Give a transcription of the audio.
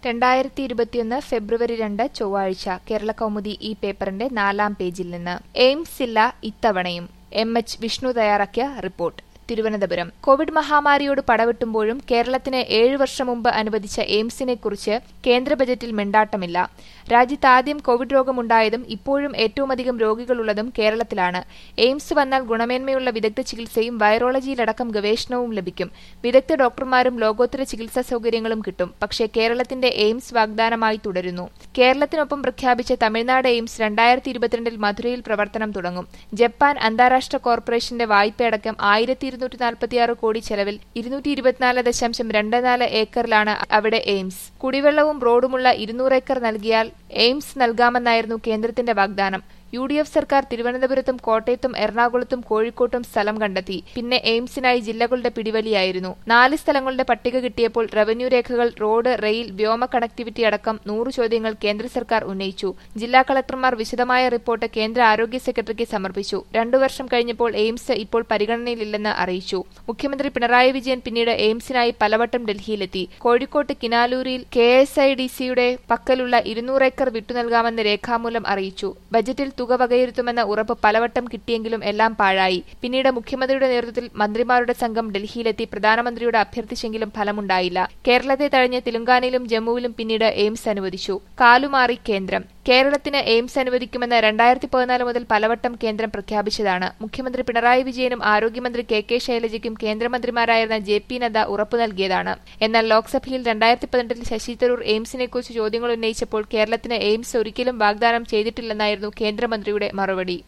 രണ്ടായിരത്തി ഇരുപത്തിയൊന്ന് ഫെബ്രുവരി രണ്ട് ചൊവ്വാഴ്ച കേരള കൗമുദി ഈ പേപ്പറിന്റെ നാലാം പേജിൽ നിന്ന് എയിംസ് ഇല്ല ഇത്തവണയും എം എച്ച് വിഷ്ണു തയ്യാറാക്കിയ റിപ്പോർട്ട് തിരുവനന്തപുരം കോവിഡ് മഹാമാരിയോട് പടവെട്ടുമ്പോഴും കേരളത്തിന് ഏഴു വർഷം മുമ്പ് അനുവദിച്ച എയിംസിനെക്കുറിച്ച് കേന്ദ്ര ബജറ്റിൽ മിണ്ടാട്ടമില്ല രാജ്യത്ത് ആദ്യം കോവിഡ് രോഗമുണ്ടായതും ഇപ്പോഴും ഏറ്റവുമധികം രോഗികളുള്ളതും കേരളത്തിലാണ് എയിംസ് വന്നാൽ ഗുണമേന്മയുള്ള വിദഗ്ധ ചികിത്സയും വൈറോളജിയിലടക്കം ഗവേഷണവും ലഭിക്കും വിദഗ്ധ ഡോക്ടർമാരും ലോകോത്തര ചികിത്സാ സൗകര്യങ്ങളും കിട്ടും പക്ഷേ കേരളത്തിന്റെ എയിംസ് വാഗ്ദാനമായി തുടരുന്നു കേരളത്തിനൊപ്പം പ്രഖ്യാപിച്ച തമിഴ്നാട് എയിംസ് രണ്ടായിരത്തി ഇരുപത്തിരണ്ടിൽ മധുരയിൽ പ്രവർത്തനം തുടങ്ങും ജപ്പാൻ അന്താരാഷ്ട്ര കോർപ്പറേഷന്റെ വായ്പയടക്കം ആയിരത്തി ഇരുന്നൂറ്റി നാൽപ്പത്തിയാറ് കോടി ചെലവിൽ ഇരുന്നൂറ്റി ഇരുപത്തിനാല് ദശാംശം രണ്ട് നാല് ഏക്കറിലാണ് അവിടെ എയിംസ് കുടിവെള്ളവും റോഡുമുള്ള ഇരുന്നൂറ് ഏക്കർ നൽകിയാൽ എയിംസ് നൽകാമെന്നായിരുന്നു കേന്ദ്രത്തിന്റെ വാഗ്ദാനം യു ഡി എഫ് സർക്കാർ തിരുവനന്തപുരത്തും കോട്ടയത്തും എറണാകുളത്തും കോഴിക്കോട്ടും സ്ഥലം കണ്ടെത്തി പിന്നെ എയിംസിനായി ജില്ലകളുടെ പിടിവലിയായിരുന്നു നാല് സ്ഥലങ്ങളുടെ പട്ടിക കിട്ടിയപ്പോൾ റവന്യൂ രേഖകൾ റോഡ് റെയിൽ വ്യോമ കണക്ടിവിറ്റി അടക്കം നൂറ് ചോദ്യങ്ങൾ കേന്ദ്ര സർക്കാർ ഉന്നയിച്ചു ജില്ലാ കളക്ടർമാർ വിശദമായ റിപ്പോർട്ട് കേന്ദ്ര ആരോഗ്യ സെക്രട്ടറിക്ക് സമർപ്പിച്ചു രണ്ടു വർഷം കഴിഞ്ഞപ്പോൾ എയിംസ് ഇപ്പോൾ പരിഗണനയിലില്ലെന്ന് അറിയിച്ചു മുഖ്യമന്ത്രി പിണറായി വിജയൻ പിന്നീട് എയിംസിനായി പലവട്ടം ഡൽഹിയിലെത്തി കോഴിക്കോട്ട് കിനാലൂരിൽ കെ എസ് ഐ ഡി സിയുടെ പക്കലുള്ള ഇരുന്നൂറ് ഏക്കർ വിട്ടുനൽകാമെന്ന് രേഖാമൂലം അറിയിച്ചു ബജറ്റിൽ തുക വകയിരുത്തുമെന്ന ഉറപ്പ് പലവട്ടം കിട്ടിയെങ്കിലും എല്ലാം പാഴായി പിന്നീട് മുഖ്യമന്ത്രിയുടെ നേതൃത്വത്തിൽ മന്ത്രിമാരുടെ സംഘം ഡൽഹിയിലെത്തി പ്രധാനമന്ത്രിയോട് അഭ്യർത്ഥിച്ചെങ്കിലും ഫലമുണ്ടായില്ല കേരളത്തെ തഴഞ്ഞ് തെലങ്കാനയിലും ജമ്മുവിലും പിന്നീട് എയിംസ് അനുവദിച്ചു കാലുമാറി കേന്ദ്രം കേരളത്തിന് എയിംസ് അനുവദിക്കുമെന്ന് രണ്ടായിരത്തി പതിനാല് മുതൽ പലവട്ടം കേന്ദ്രം പ്രഖ്യാപിച്ചതാണ് മുഖ്യമന്ത്രി പിണറായി വിജയനും ആരോഗ്യമന്ത്രി കെ കെ ശൈലജയ്ക്കും കേന്ദ്രമന്ത്രിമാരായിരുന്ന ജെ പി നദ്ദ ഉറപ്പു നൽകിയതാണ് എന്നാൽ ലോക്സഭയിൽ രണ്ടായിരത്തി പതിനെട്ടിൽ ശശി തരൂർ എയിംസിനെക്കുറിച്ച് ചോദ്യങ്ങൾ ഉന്നയിച്ചപ്പോൾ കേരളത്തിന് എയിംസ് ഒരിക്കലും വാഗ്ദാനം ചെയ്തിട്ടില്ലെന്നായിരുന്നു കേന്ദ്രമന്ത്രിയുടെ മറുപടി